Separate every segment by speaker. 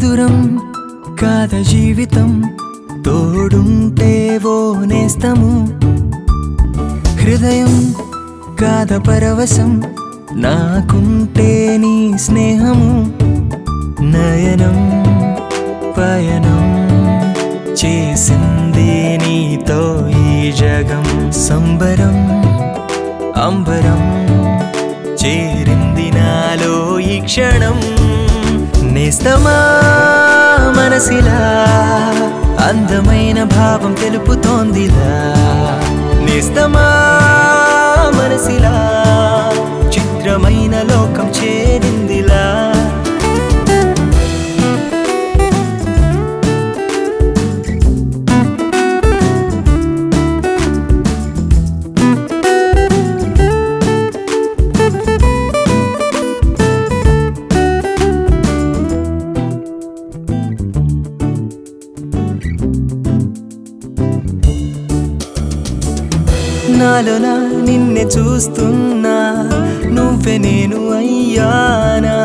Speaker 1: మధురం కాద జీవితం తోడుంటే ఓ నేస్తము హృదయం కాద పరవశం నాకుంటే నీ స్నేహము నయనం పయనం చేసింది నీతో ఈ జగం సంబరం అంబరం చేరింది నాలో ఈ క్షణం నేస్తమా మనసిలా అందమైన భావం తెలుపుతోందిలా నేస్తమా మనసిలా చిత్రమైన లోకం చేరిందిలా నాలోన నిన్నే చూస్తున్నా నువ్వే నేను అయ్యానా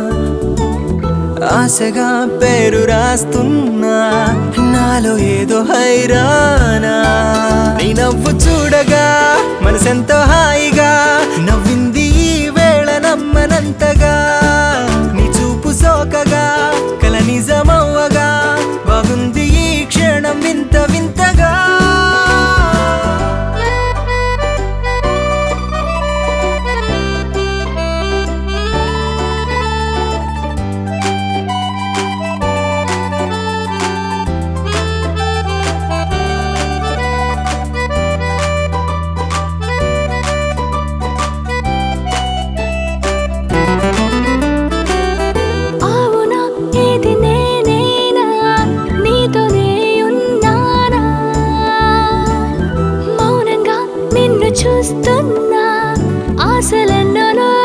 Speaker 1: ఆశగా పేరు రాస్తున్నా నాలో ఏదో హైరానా నీ నవ్వు చూడగా మనసెంతో హాయిగా నవ్వింది ఈ వేళ నమ్మనంతగా నీ చూపు సోకగా కల నిజమవ్వగా బాగుంది ఈ క్షణం వింత వింతగా
Speaker 2: అవునా ఇది నేనేనా నీతోనే ఉన్నానా మౌనంగా నిన్ను చూస్తున్నా ఆశలెన్నో